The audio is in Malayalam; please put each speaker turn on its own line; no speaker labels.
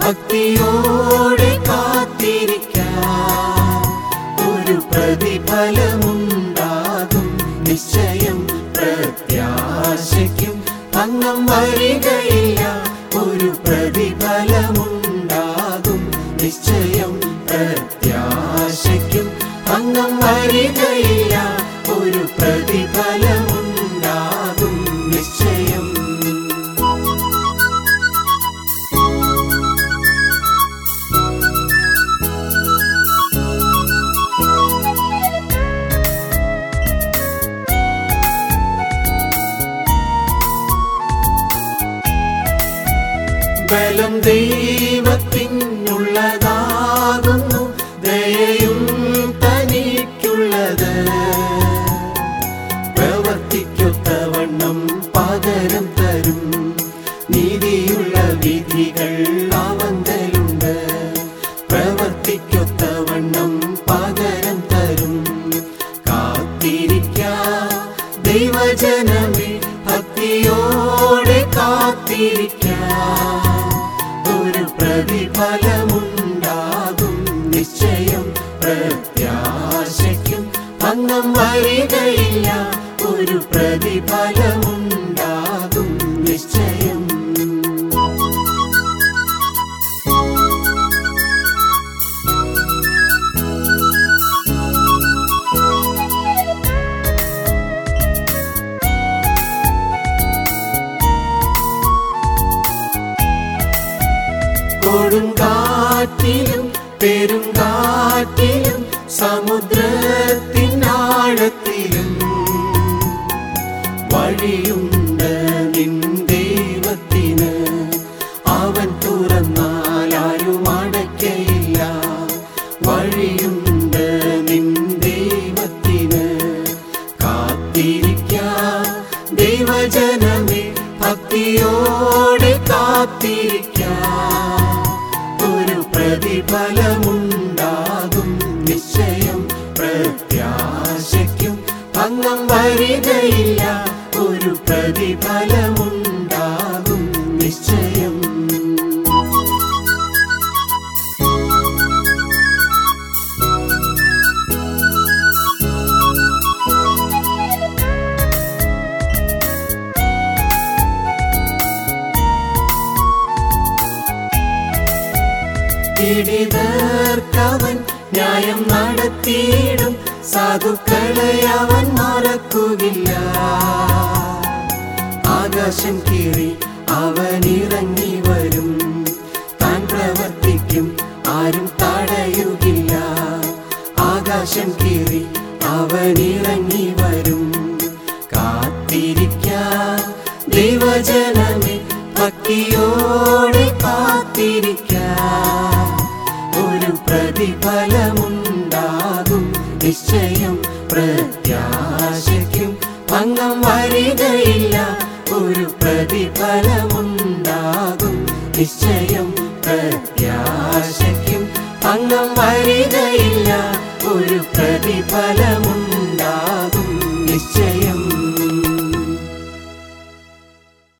ഭക്തിയോടെ കാത്തിരിക്കാൻ ഒരു പ്രതിഫലമുണ്ടാകും നിശ്ചയം പ്രത്യാശയ്ക്കും ഭംഗം വരികയില്ല ഒരു പ്രതിഫലമുണ്ടാകും നിശ്ചയം പ്രത്യാശയ്ക്കും ഭംഗം വരികയില്ല ഒരു പ്രതിഫലമുണ്ടാകും നിശ്ചയം ബലം ദൈവത്തിനുള്ളതാകുന്നു ദയയും തനിക്കുള്ളത് പ്രവർത്തിക്കൊത്തവണ്ണം പകരം തരും നീതിയുള്ള വിധികൾ അവന്തലുണ്ട് പ്രവർത്തിക്കൊത്തവണ്ണം പകരം തരും കാത്തിരിക്ക ദൈവജനമേ ഭക്തിയോടെ കാത്തിരിക്ക ഒരു പ്രതിഫലമുണ്ടാകും നിശ്ചയം പ്രത്യാശയ്ക്കും ഭംഗം വരികയില്ല ഒരു പ്രതിഫലമുണ്ടാകും നിശ്ചയം കൊടുങ്കാറ്റിലും പെരുങ്കാറ്റിലും സമുദ്രത്തിനാഴത്തിലും വഴിയുണ്ട് നിൻ ദൈവത്തിന് അവൻ തുറന്നാൽ ആരും അടയ്ക്കയില്ല വഴിയുണ്ട് നിൻ ദൈവത്തിന് കാത്തിരിക്ക ദൈവജനമേ ഭക്തിയോടെ കാത്തിരിക്ക ഒരു പ്രതിഫലമുണ്ടാകും നിശ്ചയം പ്രത്യാശയ്ക്കും ഭംഗം വരികയില്ല ഒരു പ്രതിഫലമുണ്ടാകും നിശ്ചയം പീഡിതർക്കവൻ ന്യായം നടത്തിയിടും സാധുക്കളെ അവൻ മറക്കുകില്ല ആകാശം കീറി അവൻ ഇറങ്ങി വരും താൻ പ്രവർത്തിക്കും ആരും തടയുകില്ല ആകാശം കീറി അവൻ ഇറങ്ങി വരും കാത്തിരിക്ക ദൈവജനമേ ഭക്തിയോടെ കാത്തിരിക്ക ഒരു പ്രതിഫലമുണ്ടാകും നിശ്ചയം പ്രത്യാശയ്ക്കും ഭംഗം വരികയില്ല ഒരു പ്രതിഫലമുണ്ടാകും നിശ്ചയം പ്രത്യാശയ്ക്കും ഭംഗം വരികയില്ല ഒരു പ്രതിഫലമുണ്ടാകും നിശ്ചയം